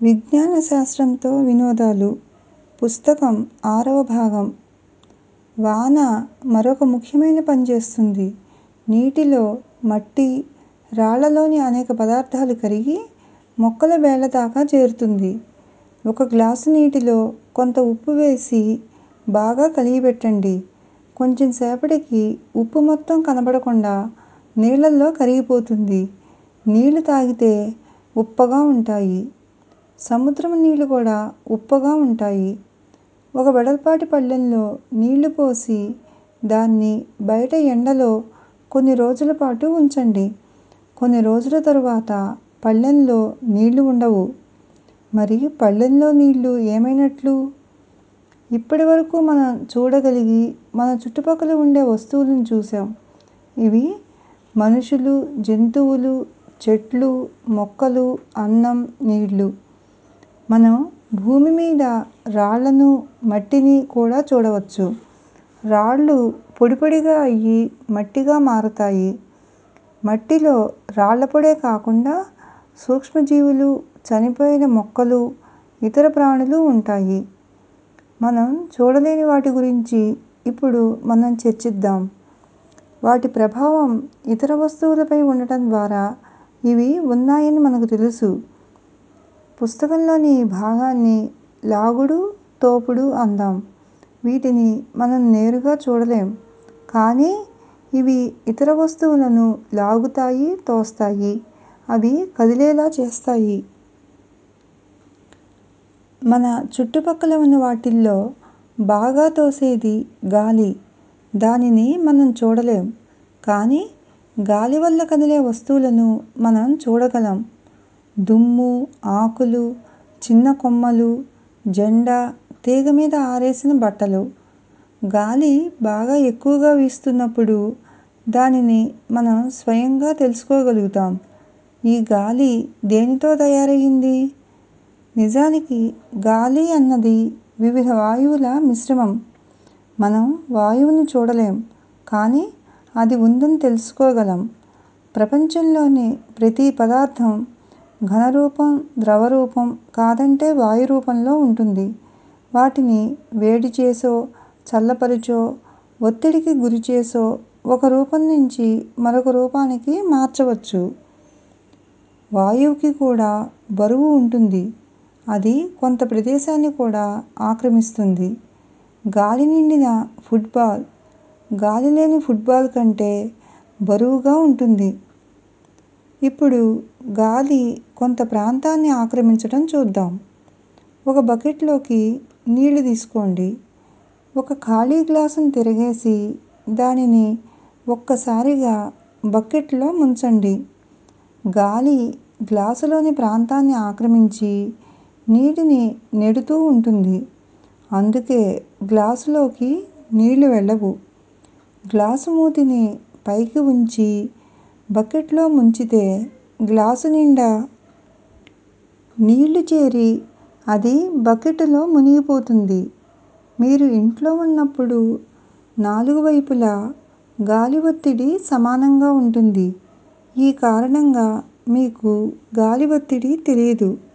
విజ్ఞాన శాస్త్రంతో వినోదాలు పుస్తకం ఆరవ భాగం వాన మరొక ముఖ్యమైన పని చేస్తుంది నీటిలో మట్టి రాళ్ళలోని అనేక పదార్థాలు కరిగి మొక్కల వేళ్ళ దాకా చేరుతుంది ఒక గ్లాసు నీటిలో కొంత ఉప్పు వేసి బాగా కలియబెట్టండి కొంచెం సేపటికి ఉప్పు మొత్తం కనబడకుండా నీళ్ళల్లో కరిగిపోతుంది నీళ్ళు తాగితే ఉప్పగా ఉంటాయి సముద్రపు నీళ్ళు కూడా ఉప్పగా ఉంటాయి ఒక వెడల్పాటి పళ్ళెంలో నీళ్ళు పోసి దాన్ని బయట ఎండలో కొన్ని రోజుల పాటు ఉంచండి కొన్ని రోజుల తరువాత పళ్ళెంలో నీళ్ళు ఉండవు మరి పళ్ళెంలో నీళ్ళు ఏమైనట్లు ఇప్పటి వరకు మనం చూడగలిగి మన చుట్టుపక్కల ఉండే వస్తువులను చూశాం ఇవి మనుషులు జంతువులు చెట్లు మొక్కలు అన్నం నీళ్ళు మనం భూమి మీద రాళ్ళను మట్టిని కూడా చూడవచ్చు రాళ్ళు పొడి పొడిగా అయ్యి మట్టిగా మారతాయి మట్టిలో రాళ్ళ పొడే కాకుండా సూక్ష్మజీవులు చనిపోయిన మొక్కలు ఇతర ప్రాణులు ఉంటాయి మనం చూడలేని వాటి గురించి ఇప్పుడు మనం చర్చిద్దాం వాటి ప్రభావం ఇతర వస్తువులపై ఉండటం ద్వారా ఇవి ఉన్నాయని మనకు తెలుసు పుస్తకంలోని ఈ భాగాన్ని లాగుడు తోపుడు అందాం వీటిని మనం నేరుగా చూడలేం కానీ ఇవి ఇతర వస్తువులను లాగుతాయి తోస్తాయి అవి కదిలేలా చేస్తాయి మన చుట్టుపక్కల ఉన్న వాటిల్లో బాగా తోసేది గాలి దానిని మనం చూడలేం కానీ గాలి వల్ల కదిలే వస్తువులను మనం చూడగలం దుమ్ము ఆకులు చిన్న కొమ్మలు జెండా తీగ మీద ఆరేసిన బట్టలు గాలి బాగా ఎక్కువగా వీస్తున్నప్పుడు దానిని మనం స్వయంగా తెలుసుకోగలుగుతాం ఈ గాలి దేనితో తయారయ్యింది నిజానికి గాలి అన్నది వివిధ వాయువుల మిశ్రమం మనం వాయువును చూడలేం కానీ అది ఉందని తెలుసుకోగలం ప్రపంచంలోని ప్రతి పదార్థం ఘనరూపం ద్రవరూపం కాదంటే వాయు రూపంలో ఉంటుంది వాటిని వేడి చేసో చల్లపరిచో ఒత్తిడికి గురిచేసో ఒక రూపం నుంచి మరొక రూపానికి మార్చవచ్చు వాయువుకి కూడా బరువు ఉంటుంది అది కొంత ప్రదేశాన్ని కూడా ఆక్రమిస్తుంది గాలి నిండిన ఫుట్బాల్ గాలి లేని ఫుట్బాల్ కంటే బరువుగా ఉంటుంది ఇప్పుడు గాలి కొంత ప్రాంతాన్ని ఆక్రమించటం చూద్దాం ఒక బకెట్లోకి నీళ్ళు తీసుకోండి ఒక ఖాళీ గ్లాసును తిరగేసి దానిని ఒక్కసారిగా బకెట్లో ముంచండి గాలి గ్లాసులోని ప్రాంతాన్ని ఆక్రమించి నీటిని నెడుతూ ఉంటుంది అందుకే గ్లాసులోకి నీళ్ళు వెళ్ళవు గ్లాసు మూతిని పైకి ఉంచి బకెట్లో ముంచితే గ్లాసు నిండా నీళ్ళు చేరి అది బకెట్టులో మునిగిపోతుంది మీరు ఇంట్లో ఉన్నప్పుడు నాలుగు వైపులా గాలి ఒత్తిడి సమానంగా ఉంటుంది ఈ కారణంగా మీకు గాలి ఒత్తిడి తెలియదు